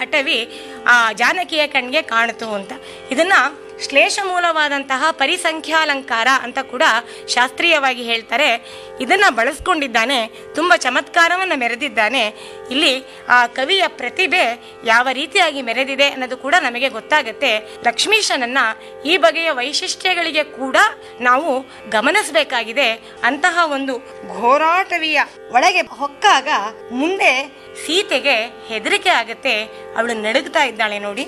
ಅಟವಿ ಆ ಜಾನಕಿಯ ಕಣ್ಗೆ ಕಾಣಿತು ಅಂತ ಇದನ್ನ ಶ್ಲೇಷ ಮೂಲವಾದಂತಹ ಪರಿಸಂಖ್ಯಾಲಂಕಾರ ಅಂತ ಕೂಡ ಶಾಸ್ತ್ರೀಯವಾಗಿ ಹೇಳ್ತಾರೆ ಇದನ್ನ ಬಳಸ್ಕೊಂಡಿದ್ದಾನೆ ತುಂಬ ಚಮತ್ಕಾರವನ್ನು ಮೆರೆದಿದ್ದಾನೆ ಇಲ್ಲಿ ಆ ಕವಿಯ ಪ್ರತಿಭೆ ಯಾವ ರೀತಿಯಾಗಿ ಮೆರೆದಿದೆ ಅನ್ನೋದು ಕೂಡ ನಮಗೆ ಗೊತ್ತಾಗುತ್ತೆ ಲಕ್ಷ್ಮೀಶನನ್ನ ಈ ಬಗೆಯ ವೈಶಿಷ್ಟ್ಯಗಳಿಗೆ ಕೂಡ ನಾವು ಗಮನಿಸಬೇಕಾಗಿದೆ ಅಂತಹ ಒಂದು ಘೋರಾಟವಿಯ ಒಳಗೆ ಹೊಕ್ಕಾಗ ಮುಂದೆ ಸೀತೆಗೆ ಹೆದರಿಕೆ ಆಗತ್ತೆ ಅವಳು ನಡುಗ್ತಾ ಇದ್ದಾಳೆ ನೋಡಿ